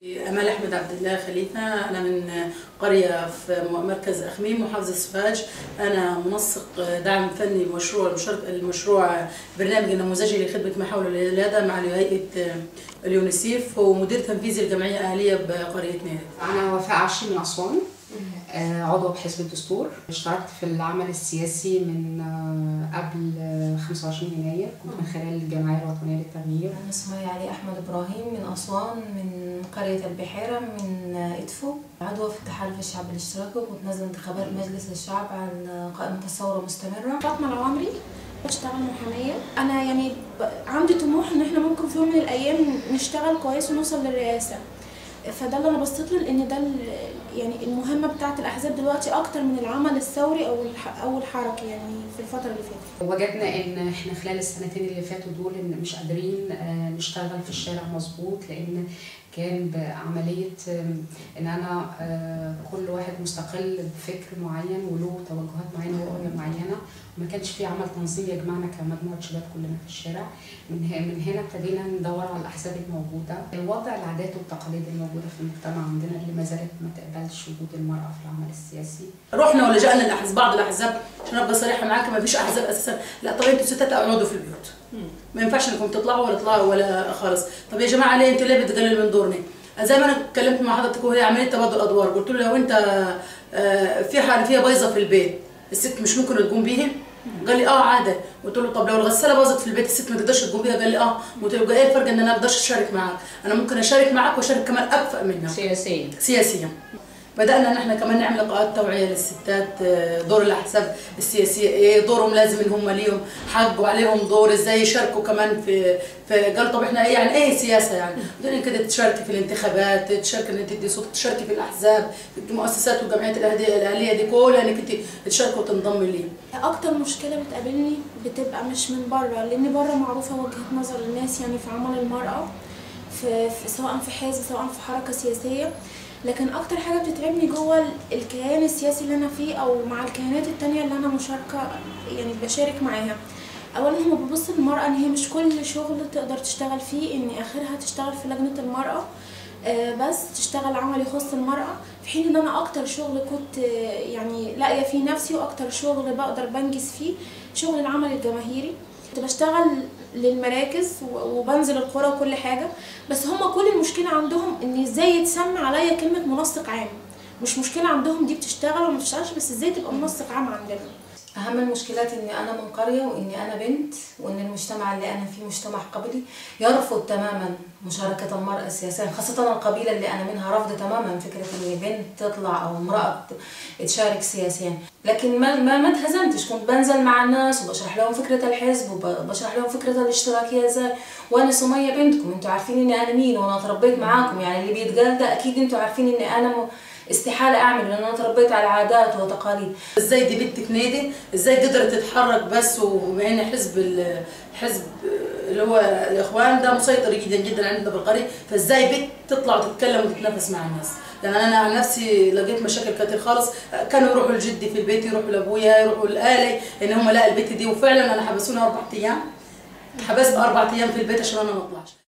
أمال أحمد عبد الله خليفة أنا من قرية في مركز أخميم محافظة سوهاج أنا منسق دعم فني لمشروع المشروع برنامج النموذجي لخدمة ما حول الولادة مع هيئة اليونيسيف ومدير تنفيذي الجمعية الأهلية بقرية نيري أنا وفاء عشي من أسوان عضو بحزب الدستور اشتركت في العمل السياسي من قبل 25 يناير كنت من خلال الجمعية الوطنية للتغيير أنا اسمي علي أحمد إبراهيم من أسوان من قرية البحيرة من إدفو عضوة في التحالف الشعبي الاشتراكي وكنت نازلة انتخابات مجلس الشعب عن قائمة الثورة مستمرة فاطمة العمري بشتغل محامية أنا يعني عندي طموح إن إحنا ممكن في يوم من الأيام نشتغل كويس ونوصل للرئاسة فده اللي انا بصيت له لان ده يعني المهمه بتاعه الاحزاب دلوقتي اكتر من العمل الثوري او او الحركي يعني في الفتره اللي فاتت وجدنا ان احنا خلال السنتين اللي فاتوا دول ان مش قادرين نشتغل في الشارع مظبوط لان كان بعمليه ان انا كل واحد مستقل بفكر معين وله توجهات معينه ورؤيه معينه وما كانش في عمل تنظيم يجمعنا كمجموعه شباب كلنا في الشارع من من هنا ابتدينا ندور على الاحزاب الموجوده الوضع العادات والتقاليد الموجوده في المجتمع عندنا اللي ما زالت ما تقبلش وجود المراه في العمل السياسي رحنا ولجأنا لاحزاب بعض الاحزاب عشان ابقى صريحه معاك ما فيش احزاب اساسا لا طب انتوا ستات اقعدوا في البيوت ما ينفعش انكم تطلعوا ولا تطلعوا ولا خالص طب يا جماعه ليه انتوا ليه بتقللوا من دورنا زي ما انا اتكلمت مع حضرتك وهي عمليه تبادل ادوار قلت له لو انت في حاجه فيها بايظه في البيت الست مش ممكن تقوم بيها قال لي اه عادي قلت له طب لو الغساله باظت في البيت الست ما تقدرش تقوم بيها قال لي اه قلت له ايه الفرق ان انا ما اقدرش اشارك معاك انا ممكن اشارك معاك واشارك كمان اكفأ منها سياسيا سياسيا بدأنا ان احنا كمان نعمل لقاءات توعيه للستات دور الاحزاب السياسيه ايه دورهم لازم ان هم ليهم حق وعليهم دور ازاي يشاركوا كمان في في قال طب احنا ايه يعني ايه سياسه يعني بدون كده تشاركي في الانتخابات تشاركي ان انت تدي صوت تشاركي في الاحزاب في المؤسسات والجمعيات الاهليه دي كلها انك انت تشاركي وتنضمي ليها اكتر مشكله بتقابلني بتبقى مش من بره لان بره معروفه وجهه نظر الناس يعني في عمل المراه في, في سواء في حزب سواء في حركه سياسيه لكن اكتر حاجه بتتعبني جوه الكيان السياسي اللي انا فيه او مع الكيانات التانية اللي انا مشاركه يعني بشارك معاها اولا هم بيبصوا للمراه ان هي مش كل شغل تقدر تشتغل فيه ان اخرها تشتغل في لجنه المراه بس تشتغل عمل يخص المرأة في حين ان انا اكتر شغل كنت يعني لاقية فيه نفسي واكتر شغل بقدر بنجز فيه شغل العمل الجماهيري كنت بشتغل للمراكز وبنزل القرى وكل حاجه بس هم كل المشكله عندهم ان ازاي يتسمى عليا كلمه منسق عام مش مشكله عندهم دي بتشتغل ولا ما بتشتغلش بس ازاي تبقى منسق عام عندنا أهم المشكلات إني أنا من قرية وإني أنا بنت وإن المجتمع اللي أنا فيه مجتمع قبلي يرفض تماما مشاركة المرأة سياسيا خاصة القبيلة اللي أنا منها رفض تماما فكرة إن بنت تطلع أو امرأة تشارك سياسيا لكن ما ما ما اتهزمتش كنت بنزل مع الناس وبشرح لهم فكرة الحزب وبشرح لهم فكرة الاشتراكية ازاي وأنا سمية بنتكم أنتوا عارفين إني أنا مين وأنا اتربيت معاكم يعني اللي بيتقال ده أكيد أنتوا عارفين إني أنا م... استحاله اعمل لان انا تربيت على عادات وتقاليد ازاي دي بنتك نادي ازاي قدرت تتحرك بس وبما ان حزب الحزب اللي هو الاخوان ده مسيطر جدا جدا عندنا بالقريه فازاي بنت تطلع وتتكلم وتتنافس مع الناس يعني انا عن نفسي لقيت مشاكل كتير خالص كانوا يروحوا لجدي في البيت يروحوا لابويا يروحوا لالي ان هم لا البنت دي وفعلا انا حبسوني اربع ايام حبست اربع ايام في البيت عشان انا ما اطلعش